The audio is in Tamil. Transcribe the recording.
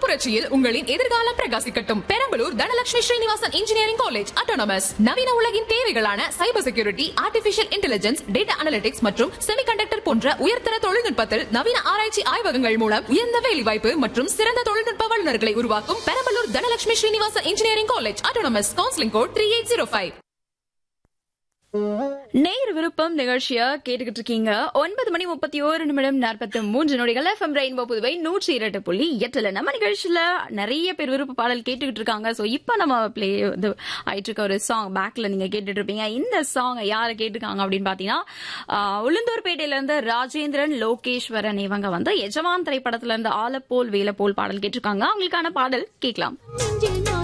புரட்சியில் உங்களின் எதிர்காலம் பிரகாசிக்கட்டும் Perambalur Dhanalakshmi Srinivasan engineering college autonomous நவீன உலகின் தேவைகளான cyber security artificial intelligence data analytics மற்றும் செமிகண்டக்டர் போன்ற உயர்தர தொழில்நுட்பத்தில் நவீன ஆராய்ச்சி ஆய்வகங்கள் மூலம் உயர்ந்த வேலைவாய்ப்பு மற்றும் சிறந்த தொழில்நுட்ப வல்லுநர்களை உருவாக்கும் Perambalur Dhanalakshmi Srinivasan engineering college autonomous counselling code three eight zero five நேர் விருப்பம் நிகழ்ச்சிய கேட்டுக்கிட்டு இருக்கீங்க ஒன்பது மணி முப்பத்தி ஓரு நிமிடம் நாற்பத்தி மூன்று நொடிகள் எஃப்எம் ரெயின்போ புதுவை நூற்றி இரண்டு புள்ளி எட்டுல நம்ம நிகழ்ச்சியில நிறைய பேர் விருப்ப பாடல் கேட்டுக்கிட்டு இருக்காங்க சோ இப்ப நம்ம பிளே இது ஆயிட்டு இருக்க ஒரு சாங் பேக்ல நீங்க கேட்டுட்டு இருப்பீங்க இந்த சாங் யார கேட்டிருக்காங்க அப்படின்னு பாத்தீங்கன்னா ஆஹ், உளுந்தூர்பேட்டையில இருந்து ராஜேந்திரன் லோகேஸ்வரன் இவங்க வந்து எஜமான் திரைப்படத்துல இருந்து ஆலப்போல் வேலப்போல் பாடல் கேட்டிருக்காங்க அவங்களுக்கான பாடல் கேட்கலாம் நெஞ்சில்